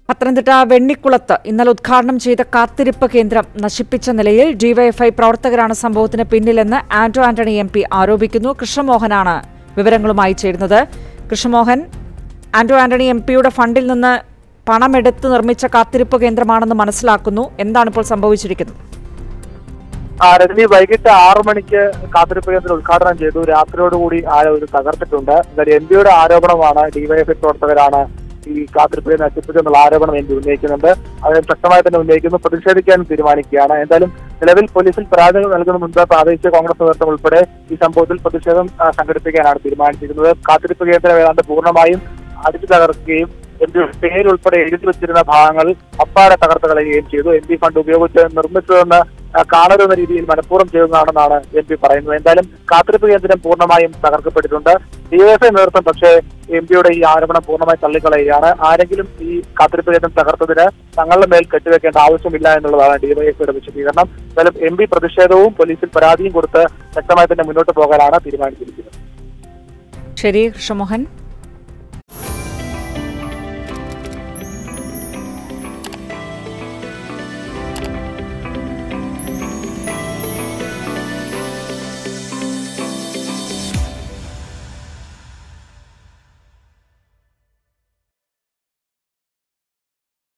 പത്തനംതിട്ട വെണ്ണിക്കുളത്ത് ഇന്നലെ ഉദ്ഘാടനം ചെയ്ത കാത്തിരിപ്പ് കേന്ദ്രം നശിപ്പിച്ച നിലയിൽ ഡിവൈഎഫ്ഐ പ്രവർത്തകരാണ് സംഭവത്തിന് പിന്നിലെന്ന് ആന്റോ ആന്റണി എം പി ആരോപിക്കുന്നു കൃഷ്ണമോഹനാണ് വിവരങ്ങളുമായി ചേരുന്നത് കൃഷ്ണമോഹൻ ആന്റോ ആന്റണി എം പിയുടെ ഫണ്ടിൽ നിന്ന് പണമെടുത്ത് നിർമ്മിച്ച കാത്തിരിപ്പ് കേന്ദ്രമാണെന്ന് മനസ്സിലാക്കുന്നു എന്താണ് ഇപ്പോൾ സംഭവിച്ചിരിക്കുന്നത് ആ രജനി വൈകിട്ട് ആറു മണിക്ക് കാത്തിരിപ്പ് കേന്ദ്രം ഉദ്ഘാടനം ചെയ്തു രാത്രിയോടുകൂടി ആ ഒരു തകർത്തിട്ടുണ്ട് എന്തായാലും എം പിയുടെ ആരോപണമാണ് ഡിവൈഎഫ്ഐ പ്രവർത്തകരാണ് ഈ കാത്തിരിപ്പ് കേന്ദ്രം നശിപ്പിച്ചെന്നുള്ള ആരോപണം എം പി ഉന്നയിക്കുന്നുണ്ട് അത് ശക്തമായി തന്നെ ഉന്നയിക്കുന്നു പ്രതിഷേധിക്കാൻ തീരുമാനിക്കുകയാണ് എന്തായാലും നിലവിൽ പോലീസിൽ പരാതി നൽകുന്ന മുൻപ് പ്രാദേശിക കോൺഗ്രസ് നേതൃത്വം ഉൾപ്പെടെ ഈ സംഭവത്തിൽ പ്രതിഷേധം ആ, സംഘടിപ്പിക്കാനാണ് തീരുമാനിച്ചിരിക്കുന്നത് കാത്തിരിപ്പ് കേന്ദ്രം ഏതാണ്ട് പൂർണ്ണമായും അടിച്ചു തകർക്കുകയും എം പി പേരുൾപ്പെടെ എഴുതി വെച്ചിരുന്ന ഭാഗങ്ങൾ അപ്പാടെ തകർത്ത് കളയുകയും ചെയ്തു എം പി ഫണ്ട് ഉപയോഗിച്ച് നിർമ്മിച്ചതെന്ന് ആ, കാണരുന്ന രീതിയിൽ മനഃപൂർവ്വം ചെയ്യുന്നതാണെന്നാണ് എം പി പറയുന്നത് എന്തായാലും കാത്തിരിപ്പ് കേന്ദ്രം പൂർണ്ണമായും തകർക്കപ്പെട്ടിട്ടുണ്ട് ഡിവൈഎഫ്ഐ നേതൃത്വം പക്ഷേ എം പിയുടെ ഈ ആരോപണം പൂർണ്ണമായി തള്ളിക്കളയുകയാണ് ആരെങ്കിലും ഈ കാത്തിരിപ്പ് കേന്ദ്രം തകർത്തതിന് തങ്ങളുടെ മേൽ കെട്ടിവെക്കേണ്ട ആവശ്യമില്ല എന്നുള്ളതാണ് ഡിവൈഎഫ്ഐയുടെ വിശദീകരണം എന്തായാലും എം പി പ്രതിഷേധവും പോലീസിൽ പരാതിയും കൊടുത്ത് ശക്തമായി തന്നെ മുന്നോട്ട് പോകാനാണ് തീരുമാനിച്ചിരിക്കുന്നത് ശരി കൃഷ്ണമോഹൻ